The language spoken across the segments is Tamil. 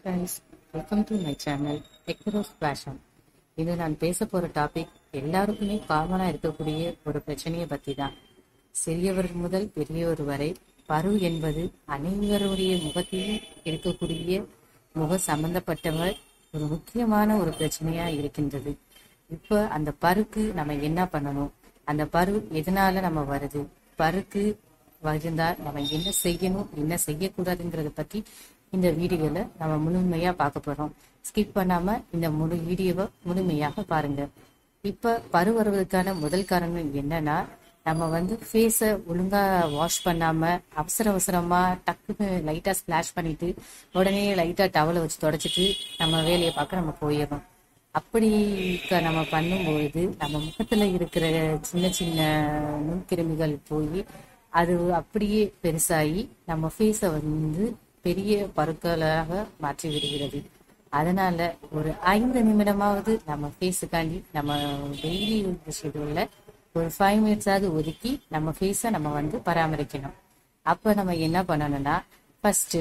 friends welcome to my channel across fashion இது நான் பேச போற டாபிக் எல்லாருக்குமே காமனா இருக்கக்கூடிய ஒரு பிரச்சனையை பத்தி தான் சிறியவர் முதல் பெரியவர் வரை பரு என்பது அனைவருடைய முகத்திலும் இருக்கக்கூடிய முக சம்பந்தப்பட்டவர் ஒரு முக்கியமான ஒரு பிரச்சனையா இருக்கின்றது இப்ப அந்த பருக்கு நம்ம என்ன பண்ணணும் அந்த பரு எதனால நம்ம வருது பருக்கு வருந்தா நம்ம என்ன செய்யணும் என்ன செய்யக்கூடாதுங்கிறத பத்தி இந்த வீடியோல நம்ம முழுமையா பார்க்க போறோம் ஸ்கிப் பண்ணாம இந்த முழு வீடியோவை முழுமையாக பாருங்க இப்ப பரு வருவதற்கான முதல் காரணம் என்னன்னா நம்ம வந்து ஃபேஸை ஒழுங்கா வாஷ் பண்ணாம அவசர அவசரமா டக்குன்னு லைட்டா ஸ்பிளாஷ் பண்ணிட்டு உடனே லைட்டா டவலை வச்சு தொடச்சிட்டு நம்ம வேலையை பார்க்க நம்ம போயிடணும் அப்படி க- நம்ம பண்ணும்பொழுது நம்ம முகத்துல இருக்கிற சின்ன சின்ன நுண்கிருமிகள் போய் அது அப்படியே பெருசாகி நம்ம ஃபேஸை வந்து பெரிய பருக்களாக மாற்றி விடுகிறது அதனால ஒரு ஐந்து நிமிடமாவது நம்ம ஃபேஸுக்காண்டி நம்ம டெய்லி ஷெடியூல்ல ஒரு ஃபைவ் மினிட்ஸாவது ஒதுக்கி நம்ம ஃபேஸை நம்ம வந்து பராமரிக்கணும் அப்ப நம்ம என்ன பண்ணணும்னா ஃபர்ஸ்ட்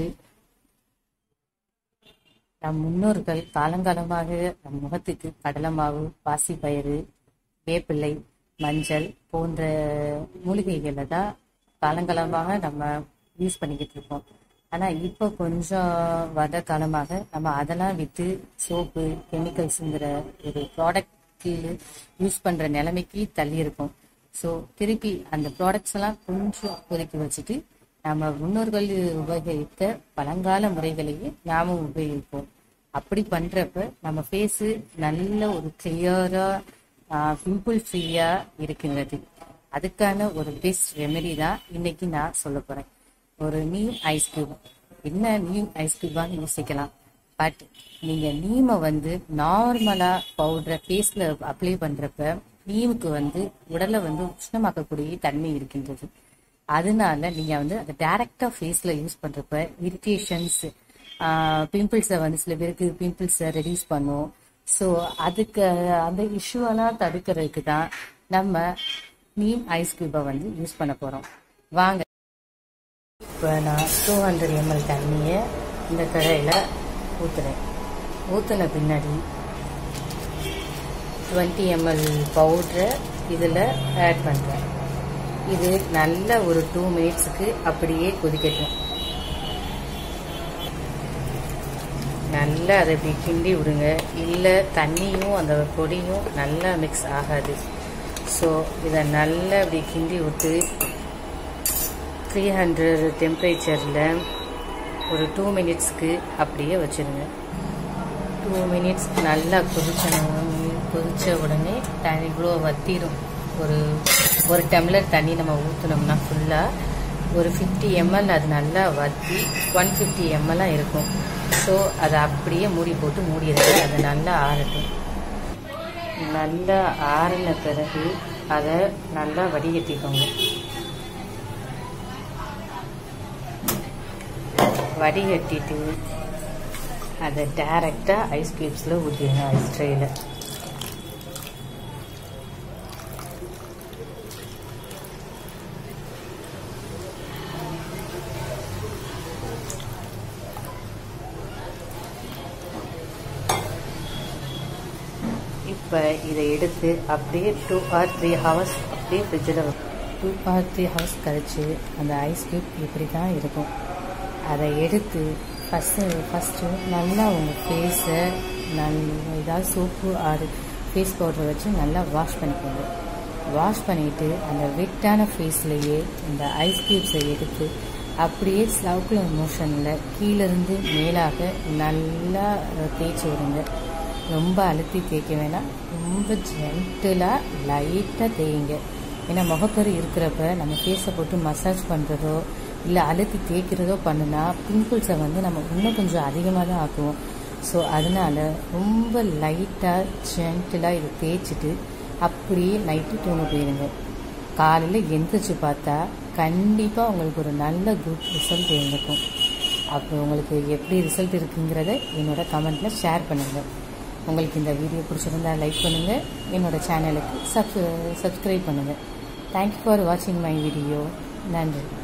நம் முன்னோர்கள் காலங்காலமாக நம் முகத்துக்கு கடலை மாவு பாசிப்பயிறு வேப்பிள்ளை மஞ்சள் போன்ற மூலிகைகளை தான் காலங்காலமாக நம்ம யூஸ் பண்ணிக்கிட்டு இருக்கோம் ஆனா இப்போ கொஞ்சம் வர காலமாக நம்ம அதெல்லாம் வித்து சோப்பு கெமிக்கல்ஸுங்கிற ஒரு ப்ராடக்ட் யூஸ் பண்ற நிலைமைக்கு தள்ளி இருக்கோம் ஸோ திருப்பி அந்த ப்ராடக்ட்ஸ் எல்லாம் கொஞ்சம் ஒதுக்கி வச்சுட்டு நம்ம முன்னோர்கள் உபயோகித்த பழங்கால முறைகளையே நாமும் உபயோகிப்போம் அப்படி பண்றப்ப நம்ம ஃபேஸ் நல்ல ஒரு கிளியரா பிம்பிள் ஃப்ரீயா இருக்கின்றது அதுக்கான ஒரு பெஸ்ட் ரெமெடி தான் இன்னைக்கு நான் சொல்ல போறேன் ஒரு நீம் ஐஸ் கியூப் என்ன நீம் ஐஸ் கியூபான்னு யோசிக்கலாம் பட் நீங்க நீமை வந்து நார்மலா பவுடரை ஃபேஸ்ல அப்ளை பண்றப்ப நீமுக்கு வந்து உடலை வந்து உஷ்ணமாக்கக்கூடிய தன்மை இருக்கின்றது அதனால நீங்க வந்து அதை டைரக்டா ஃபேஸ்ல யூஸ் பண்றப்ப இரிட்டேஷன்ஸ் பிம்பிள்ஸை வந்து சில பேருக்கு பிம்பிள்ஸை ரெடியூஸ் பண்ணும் ஸோ அதுக்கு அந்த இஷ்யூவெல்லாம் தடுக்கிறதுக்கு தான் நம்ம நீம் ஐஸ் கியூபை வந்து யூஸ் பண்ண போறோம் வாங்க இப்போ நான் டூ ஹண்ட்ரட் எம்எல் தண்ணியை இந்த கடையில் ஊற்றுறேன் ஊற்றின பின்னாடி டுவெண்ட்டி எம்எல் பவுட்ரை இதில் ஆட் பண்ணுறேன் இது நல்ல ஒரு டூ மினிட்ஸுக்கு அப்படியே கொதிக்கட்டும் நல்லா அதை இப்படி கிண்டி விடுங்க இல்லை தண்ணியும் அந்த பொடியும் நல்லா மிக்ஸ் ஆகாது ஸோ இதை நல்லா இப்படி கிண்டி விட்டு த்ரீ ஹண்ட்ரட் டெம்பரேச்சரில் ஒரு டூ மினிட்ஸ்க்கு அப்படியே வச்சிருங்க டூ மினிட்ஸ் நல்லா கொதிச்சணும் கொதிச்ச உடனே தண்ணி இவ்வளோ வத்திரும் ஒரு ஒரு டம்ளர் தண்ணி நம்ம ஊற்றினோம்னா ஃபுல்லாக ஒரு ஃபிஃப்டி எம்எல் அது நல்லா வத்தி ஒன் ஃபிஃப்டி எம்எல்லாம் இருக்கும் ஸோ அதை அப்படியே மூடி போட்டு மூடிடுங்க அது நல்லா ஆறட்டும் நல்லா ஆறின பிறகு அதை நல்லா வடிகட்டிக்கோங்க வடிகட்டிட்டு அதை டைரக்டாக ஐஸ் கியூப்ஸில் ஊற்றிடுங்க ஐஸ் ட்ரேயில் இப்போ இதை எடுத்து அப்படியே டூ ஆர் த்ரீ ஹவர்ஸ் அப்படியே ஃப்ரிட்ஜில் டூ ஆர் த்ரீ ஹவர்ஸ் கழிச்சு அந்த ஐஸ் கியூப் இப்படி தான் இருக்கும் அதை எடுத்து ஃபஸ்ட்டு ஃபஸ்ட்டு நல்லா உங்கள் ஃபேஸை நல் ஏதாவது சோப்பு ஆறு ஃபேஸ் பவுடர் வச்சு நல்லா வாஷ் பண்ணிக்கோங்க வாஷ் பண்ணிட்டு அந்த வெட்டான ஃபேஸ்லேயே இந்த ஐஸ் கியூப்ஸை எடுத்து அப்படியே ஸ்லவுக்குலர் மோஷனில் கீழிருந்து மேலாக நல்லா தேய்ச்சி விடுங்க ரொம்ப அழுத்தி தேய்க்க வேணாம் ரொம்ப ஜென்டிலாக லைட்டாக தேய்ங்க ஏன்னா முகப்பரு இருக்கிறப்ப நம்ம ஃபேஸை போட்டு மசாஜ் பண்ணுறதோ இல்லை அழுத்தி தேய்க்கிறதோ பண்ணுனா பிம்பிள்ஸை வந்து நம்ம இன்னும் கொஞ்சம் அதிகமாக தான் ஆக்குவோம் ஸோ அதனால ரொம்ப லைட்டாக ஜென்டிலாக இதை தேய்ச்சிட்டு அப்படியே நைட்டு தூங்க போயிருங்க காலையில் எந்திரிச்சு பார்த்தா கண்டிப்பாக உங்களுக்கு ஒரு நல்ல குட் ரிசல்ட் இருந்திருக்கும் அப்போ உங்களுக்கு எப்படி ரிசல்ட் இருக்குங்கிறத என்னோட கமெண்ட்டில் ஷேர் பண்ணுங்கள் உங்களுக்கு இந்த வீடியோ பிடிச்சிருந்தா லைக் பண்ணுங்கள் என்னோட சேனலுக்கு சப் சப்ஸ்கிரைப் பண்ணுங்கள் தேங்க்யூ ஃபார் வாட்சிங் மை வீடியோ நன்றி